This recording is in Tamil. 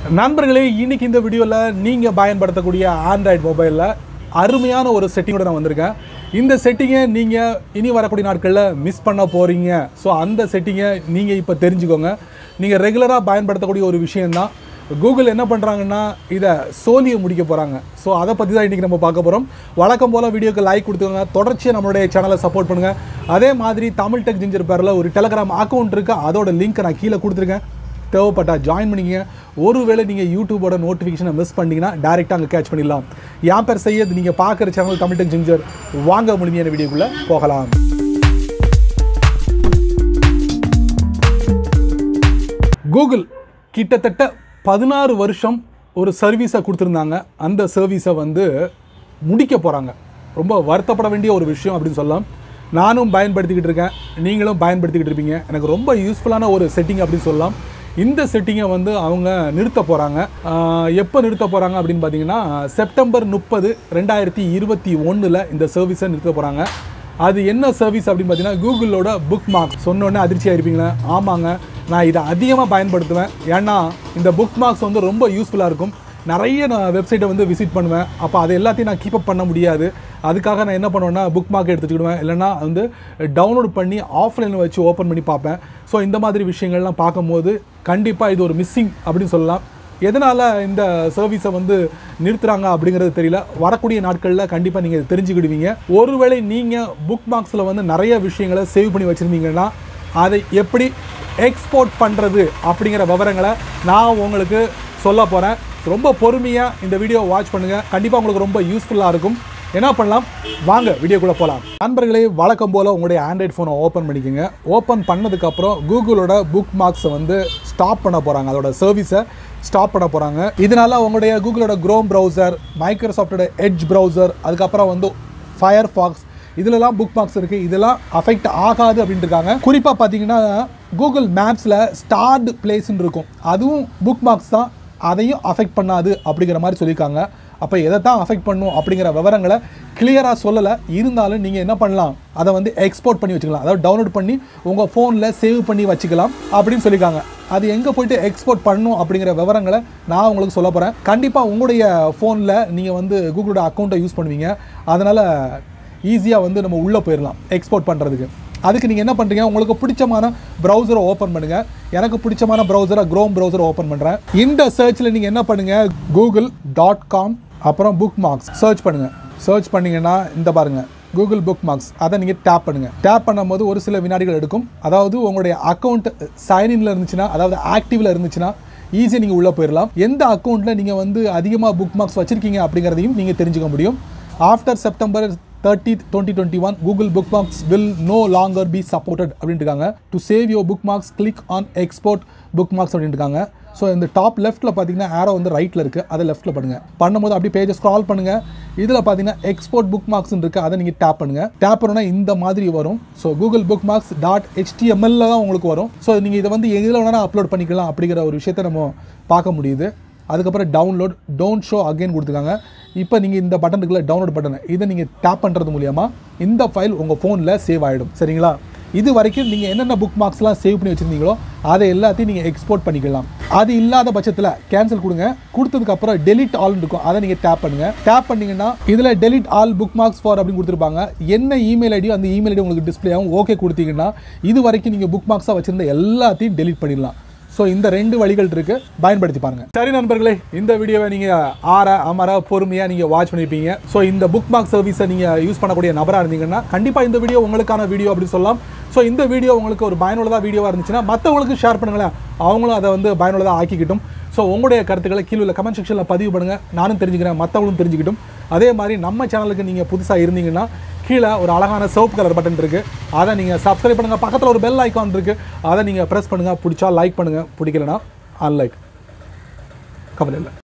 நண்பர்களே இன்னைக்கு இந்த வீடியோவில் நீங்கள் பயன்படுத்தக்கூடிய ஆண்ட்ராய்டு மொபைலில் அருமையான ஒரு செட்டிங்கோட நான் வந்திருக்கேன் இந்த செட்டிங்கை நீங்கள் இனி வரக்கூடிய நாட்களில் மிஸ் பண்ண போகிறீங்க ஸோ அந்த செட்டிங்கை நீங்கள் இப்போ தெரிஞ்சுக்கோங்க நீங்கள் ரெகுலராக பயன்படுத்தக்கூடிய ஒரு விஷயந்தான் கூகுள் என்ன பண்ணுறாங்கன்னா இதை சோலியை முடிக்க போகிறாங்க ஸோ அதை பற்றி தான் இன்றைக்கி நம்ம பார்க்க போகிறோம் வழக்கம் போல் வீடியோக்கு லைக் கொடுத்துக்கோங்க தொடர்ச்சியாக நம்மளுடைய சேனலை சப்போர்ட் பண்ணுங்கள் அதே மாதிரி தமிழ் டெக் ஜிஞ்சர் பேரில் ஒரு டெலகிராம் அக்கௌண்ட் இருக்குது அதோட லிங்க்கை நான் கீழே கொடுத்துருக்கேன் தேவைப்பட்டா ஜாயின் பண்ணிக்கங்க ஒருவேளை நீங்கள் யூடியூபோட நோட்டிஃபிகேஷனை மிஸ் பண்ணிங்கன்னா டேரெக்டாக அங்கே கேட்ச் பண்ணிடலாம் என் பேர் செய்யது நீங்கள் பார்க்குற சேனல் தமிழ் டெக் ஜிஞ்சர் வாங்க முழுமையான வீடியோக்குள்ளே போகலாம் கூகுள் கிட்டத்தட்ட பதினாறு வருஷம் ஒரு சர்வீஸை கொடுத்துருந்தாங்க அந்த சர்வீஸை வந்து முடிக்க போகிறாங்க ரொம்ப வருத்தப்பட வேண்டிய ஒரு விஷயம் அப்படின்னு சொல்லலாம் நானும் பயன்படுத்திக்கிட்டு இருக்கேன் நீங்களும் பயன்படுத்திக்கிட்டு இருப்பீங்க எனக்கு ரொம்ப யூஸ்ஃபுல்லான ஒரு செட்டிங் அப்படின்னு சொல்லலாம் இந்த செட்டிங்கை வந்து அவங்க நிறுத்த போகிறாங்க எப்போ நிறுத்த போகிறாங்க அப்படின்னு பார்த்தீங்கன்னா செப்டம்பர் முப்பது ரெண்டாயிரத்தி இருபத்தி ஒன்றில் இந்த சர்வீஸை நிறுத்த போகிறாங்க அது என்ன சர்வீஸ் அப்படின்னு பார்த்தீங்கன்னா கூகுளோட புக் மார்க் சொன்னோடனே அதிர்ச்சியாக இருப்பீங்களா ஆமாங்க நான் இதை அதிகமாக பயன்படுத்துவேன் ஏன்னா இந்த புக் மார்க்ஸ் வந்து ரொம்ப யூஸ்ஃபுல்லாக இருக்கும் நிறைய நான் வெப்சைட்டை வந்து விசிட் பண்ணுவேன் அப்போ அது எல்லாத்தையும் நான் கீப் அப் பண்ண முடியாது அதுக்காக நான் என்ன பண்ணுவேன்னா புக் மார்க் எடுத்துக்கிடுவேன் இல்லைனா வந்து டவுன்லோட் பண்ணி ஆஃப்லைனில் வச்சு ஓப்பன் பண்ணி பார்ப்பேன் ஸோ இந்த மாதிரி விஷயங்கள்லாம் பார்க்கும்போது கண்டிப்பாக இது ஒரு மிஸ்ஸிங் அப்படின்னு சொல்லலாம் எதனால் இந்த சர்வீஸை வந்து நிறுத்துறாங்க அப்படிங்கிறது தெரியல வரக்கூடிய நாட்களில் கண்டிப்பாக நீங்கள் தெரிஞ்சுக்கிடுவீங்க ஒருவேளை நீங்கள் புக் மார்க்ஸில் வந்து நிறைய விஷயங்களை சேவ் பண்ணி வச்சுருந்தீங்கன்னா அதை எப்படி எக்ஸ்போர்ட் பண்ணுறது அப்படிங்கிற விவரங்களை நான் உங்களுக்கு சொல்ல போகிறேன் ரொம்ப பொறுமையாக இந்த வீடியோ வாட்ச் பண்ணுங்கள் கண்டிப்பாக உங்களுக்கு ரொம்ப யூஸ்ஃபுல்லாக இருக்கும் என்ன பண்ணலாம் வாங்க வீடியோக்குள்ளே போகலாம் நண்பர்களே வழக்கம் போல் உங்களுடைய ஆண்ட்ராய்ட் ஃபோனை ஓப்பன் பண்ணிக்கோங்க ஓப்பன் பண்ணதுக்கப்புறம் கூகுளோட புக் மார்க்ஸை வந்து ஸ்டாப் பண்ண போகிறாங்க அதோட சர்வீஸை ஸ்டாப் பண்ண போகிறாங்க இதனால உங்களுடைய கூகுளோட க்ரோம் ப்ரௌசர் மைக்ரோசாஃப்டோட எட்ஜ் ப்ரௌசர் அதுக்கப்புறம் வந்து ஃபயர் ஃபாக்ஸ் இதுலலாம் புக் மார்க்ஸ் இருக்குது இதெல்லாம் அஃபெக்ட் ஆகாது அப்படின்ட்டு இருக்காங்க குறிப்பாக பார்த்தீங்கன்னா கூகுள் மேப்ஸில் ஸ்டார்டு பிளேஸ்ன்னு இருக்கும் அதுவும் புக் மார்க்ஸ் தான் அதையும் அஃபெக்ட் பண்ணாது அப்படிங்கிற மாதிரி சொல்லியிருக்காங்க அப்போ எதை தான் அஃபெக்ட் பண்ணும் அப்படிங்கிற விவரங்களை கிளியராக சொல்லலை இருந்தாலும் நீங்கள் என்ன பண்ணலாம் அதை வந்து எக்ஸ்போர்ட் பண்ணி வச்சுக்கலாம் அதாவது டவுன்லோட் பண்ணி உங்கள் ஃபோனில் சேவ் பண்ணி வச்சுக்கலாம் அப்படின்னு சொல்லியிருக்காங்க அது எங்கே போயிட்டு எக்ஸ்போர்ட் பண்ணணும் அப்படிங்கிற விவரங்களை நான் உங்களுக்கு சொல்ல போகிறேன் கண்டிப்பாக உங்களுடைய ஃபோனில் நீங்கள் வந்து கூகுளோட அக்கௌண்ட்டை யூஸ் பண்ணுவீங்க அதனால் ஈஸியாக வந்து நம்ம உள்ளே போயிடலாம் எக்ஸ்போர்ட் பண்ணுறதுக்கு அதுக்கு நீங்கள் என்ன பண்ணுறீங்க உங்களுக்கு பிடிச்சமான ப்ரௌசரை ஓப்பன் பண்ணுங்கள் எனக்கு பிடிச்சமான ப்ரௌசரை க்ரோம் ப்ரௌசரை ஓப்பன் பண்ணுறேன் இந்த சர்ச்சில் நீங்கள் என்ன பண்ணுங்கள் கூகுள் டாட் காம் அப்புறம் புக் மார்க்ஸ் சர்ச் பண்ணுங்கள் சர்ச் பண்ணிங்கன்னா இந்த பாருங்கள் கூகுள் புக் மார்க்ஸ் அதை நீங்கள் டேப் பண்ணுங்கள் டேப் பண்ணும்போது ஒரு சில வினாடிகள் எடுக்கும் அதாவது உங்களுடைய அக்கௌண்ட் சைன்இன்ல இருந்துச்சுன்னா அதாவது ஆக்டிவில் இருந்துச்சுன்னா ஈஸியாக நீங்கள் உள்ளே போயிடலாம் எந்த அக்கௌண்ட்டில் நீங்கள் வந்து அதிகமாக புக் மார்க்ஸ் வச்சுருக்கீங்க அப்படிங்கிறதையும் நீங்கள் தெரிஞ்சுக்க முடியும் after September thirty twenty twenty one Google bookmarks will no longer be supported அப்படின்ட்டு இருக்காங்க to save your bookmarks click on export bookmarks அப்படின்ட்டு இருக்காங்க ஸோ இந்த டாப் லெஃப்ட்டில் பார்த்தீங்கன்னா ஆரோ வந்து ரைட்டில் இருக்குது அதை லெஃப்ட்டில் பண்ணுங்கள் பண்ணும்போது அப்படியே பேஜை ஸ்க்ரால் பண்ணுங்கள் இதில் பார்த்தீங்கன்னா எக்ஸ்போர்ட் புக் மார்க்ஸ் இருக்குது அதை நீங்கள் டேப் பண்ணுங்கள் டேப் பண்ணோன்னா இந்த மாதிரி வரும் so Google bookmarks dot ஹெச்டிஎம்எல்ல தான் உங்களுக்கு வரும் ஸோ நீங்கள் இதை வந்து எதில் வேணால் அப்லோட் பண்ணிக்கலாம் அப்படிங்கிற ஒரு விஷயத்தை நம்ம பார்க்க முடியுது அதுக்கப்புறம் டவுன்லோட் டோன்ட் ஷோ அகைன் கொடுத்துருக்காங்க இப்போ நீங்கள் இந்த பட்டன் இருக்குல்ல டவுன்லோட் பட்டன் இதை நீங்கள் டேப் பண்ணுறது மூலியமா இந்த ஃபைல் உங்கள் ஃபோனில் சேவ் ஆகிடும் சரிங்களா இது வரைக்கும் நீங்கள் என்னென்ன புக் மார்க்ஸ்லாம் சேவ் பண்ணி வச்சுருந்தீங்களோ அதை எல்லாத்தையும் நீங்கள் எக்ஸ்போர்ட் பண்ணிக்கலாம் அது இல்லாத பட்சத்தில் கேன்சல் கொடுங்க கொடுத்ததுக்கப்புறம் டெலிட் ஆல் இருக்கும் அதை நீங்கள் டேப் பண்ணுங்கள் டேப் பண்ணிங்கன்னா இதில் delete all bookmarks for அப்படின்னு கொடுத்துருப்பாங்க என்ன இமெயில் ஐடியோ அந்த இமெயில் ஐடி உங்களுக்கு டிஸ்பிளே ஆகும் ஓகே கொடுத்தீங்கன்னா இது வரைக்கும் நீங்கள் புக் மார்க்ஸாக வச்சுருந்த எல்லாத்தையும் டெலிட் பண்ணிடலாம் ஸோ இந்த ரெண்டு வழிகள் இருக்கு பயன்படுத்தி பாருங்க சரி நண்பர்களே இந்த வீடியோவை நீங்க ஆற அமர பொறுமையா நீங்க வாட்ச் பண்ணிருப்பீங்க ஸோ இந்த புக் மார்க் சர்வீஸை நீங்க யூஸ் பண்ணக்கூடிய நபரா இருந்தீங்கன்னா கண்டிப்பா இந்த வீடியோ உங்களுக்கான வீடியோ அப்படின்னு சொல்லலாம் ஸோ இந்த வீடியோ உங்களுக்கு ஒரு பயனுள்ளதாக வீடியோவாக இருந்துச்சுன்னா மற்றவங்களுக்கு ஷேர் பண்ணுங்களேன் அவங்களும் அதை வந்து பயனுள்ளதாக ஆக்கிக்கிட்டும் ஸோ உங்களுடைய கருத்துக்களை கீழே உள்ள கமெண்ட் செக்ஷனில் பதிவு பண்ணுங்கள் நானும் தெரிஞ்சுக்கிறேன் மற்றவங்களும் தெரிஞ்சுக்கிட்டும் அதே மாதிரி நம்ம சேனலுக்கு நீங்கள் புதுசாக இருந்தீங்கன்னா கீழே ஒரு அழகான சிவப்பு கலர் பட்டன் இருக்குது அதை நீங்கள் சப்ஸ்கிரைப் பண்ணுங்கள் பக்கத்தில் ஒரு பெல் ஐக்கான் இருக்குது அதை நீங்கள் ப்ரெஸ் பண்ணுங்கள் பிடிச்சா லைக் பண்ணுங்கள் பிடிக்கலனா அன்லைக் கவலை இல்லை